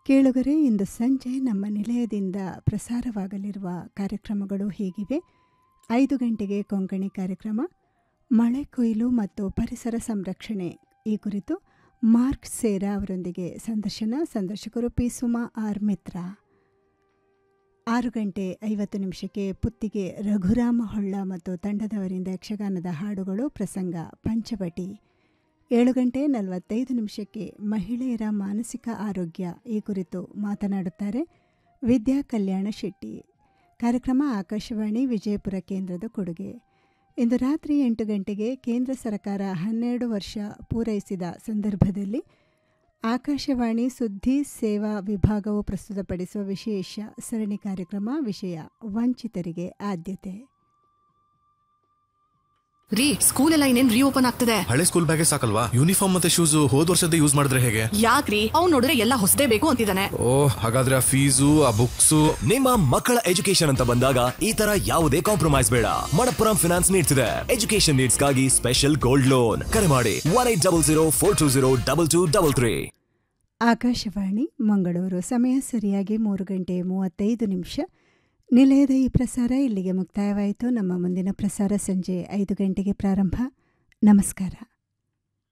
ಕೇಳುಗರೆ ಇಂದು ಸಂಜೆ ನಮ್ಮ ನಿಲಯದಿಂದ ಪ್ರಸಾರವಾಗಲಿರುವ ಕಾರ್ಯಕ್ರಮಗಳು ಹೀಗಿವೆ ಐದು ಗಂಟೆಗೆ ಕೊಂಕಣಿ ಕಾರ್ಯಕ್ರಮ ಮಳೆ ಕೊಯ್ಲು ಮತ್ತು ಪರಿಸರ ಸಂರಕ್ಷಣೆ ಈ ಕುರಿತು ಮಾರ್ಕ್ ಸೇರಾ ಅವರೊಂದಿಗೆ ಸಂದರ್ಶನ ಸಂದರ್ಶಕರು ಪಿ ಸುಮಾ ಆರ್ ಮಿತ್ರ ಆರು ಗಂಟೆ ಐವತ್ತು ನಿಮಿಷಕ್ಕೆ ಪುತ್ತಿಗೆ ರಘುರಾಮ ಹೊಳ್ಳ ಮತ್ತು ತಂಡದವರಿಂದ ಯಕ್ಷಗಾನದ ಹಾಡುಗಳು ಪ್ರಸಂಗ ಪಂಚವಟಿ ಏಳು ಗಂಟೆ ನಲವತ್ತೈದು ನಿಮಿಷಕ್ಕೆ ಮಹಿಳೆಯರ ಮಾನಸಿಕ ಆರೋಗ್ಯ ಈ ಕುರಿತು ಮಾತನಾಡುತ್ತಾರೆ ವಿದ್ಯಾ ಕಲ್ಯಾಣ ಶೆಟ್ಟಿ ಕಾರ್ಯಕ್ರಮ ಆಕಾಶವಾಣಿ ವಿಜಯಪುರ ಕೇಂದ್ರದ ಕೊಡುಗೆ ಇಂದು ರಾತ್ರಿ ಎಂಟು ಗಂಟೆಗೆ ಕೇಂದ್ರ ಸರ್ಕಾರ ಹನ್ನೆರಡು ವರ್ಷ ಪೂರೈಸಿದ ಸಂದರ್ಭದಲ್ಲಿ ಆಕಾಶವಾಣಿ ಸುದ್ದಿ ಸೇವಾ ವಿಭಾಗವು ಪ್ರಸ್ತುತಪಡಿಸುವ ವಿಶೇಷ ಸರಣಿ ಕಾರ್ಯಕ್ರಮ ವಿಷಯ ವಂಚಿತರಿಗೆ ಆದ್ಯತೆ ರೀ ಸ್ಕೂಲ್ ಎಲ್ಲ ಇನ್ನೇನ್ ರೀಓಪನ್ ಆಗ್ತದೆ ಹಳೆ ಸ್ಕೂಲ್ ಬ್ಯಾಗೇ ಸಾಕಲ್ವಾ ಯೂನಿಫಾರ್ಮ್ ಮತ್ತೆ ಶೂಸ್ ಹೋದ್ ವರ್ಷದ ಯೂಸ್ ಮಾಡಿದ್ರೆ ಹೇಗೆ ಯಾಕ್ರಿ ಅವ್ನ್ ನೋಡಿದ್ರೆ ಎಲ್ಲ ಹೊಸದೇ ಬೇಕು ಅಂತಿದ್ದಾನೆ ಓ ಹಾಗಾದ್ರೆ ಆ ಫೀಸು ಆ ಬುಕ್ಸು ನಿಮ್ಮ ಮಕ್ಕಳ ಎಜುಕೇಶನ್ ಅಂತ ಬಂದಾಗ ಈ ತರ ಯಾವುದೇ ಕಾಂಪ್ರಮೈಸ್ ಬೇಡ ಮಣಪ್ಪುರಂ ಫಿನಾನ್ಸ್ ನೀಡ್ಸ್ ಇದೆ ಎಜುಕೇಶನ್ ನೀಡ್ಸ್ ಗಾಗಿ ಸ್ಪೆಷಲ್ ಗೋಲ್ಡ್ ಲೋನ್ ಕರೆ ಮಾಡಿ one eight double zero four two zero double two double three Akashvani Mangaluru ಸಮಯ ಸರಿಯಾಗಿ ಮೂರು ಗಂಟೆ ಮೂವತ್ತೈದು ನಿಮಿಷ ನಿಲಯದ ಈ ಪ್ರಸಾರ ಇಲ್ಲಿಗೆ ಮುಕ್ತಾಯವಾಯಿತು ನಮ್ಮ ಮುಂದಿನ ಪ್ರಸಾರ ಸಂಜೆ ಐದು ಗಂಟೆಗೆ ಪ್ರಾರಂಭ ನಮಸ್ಕಾರ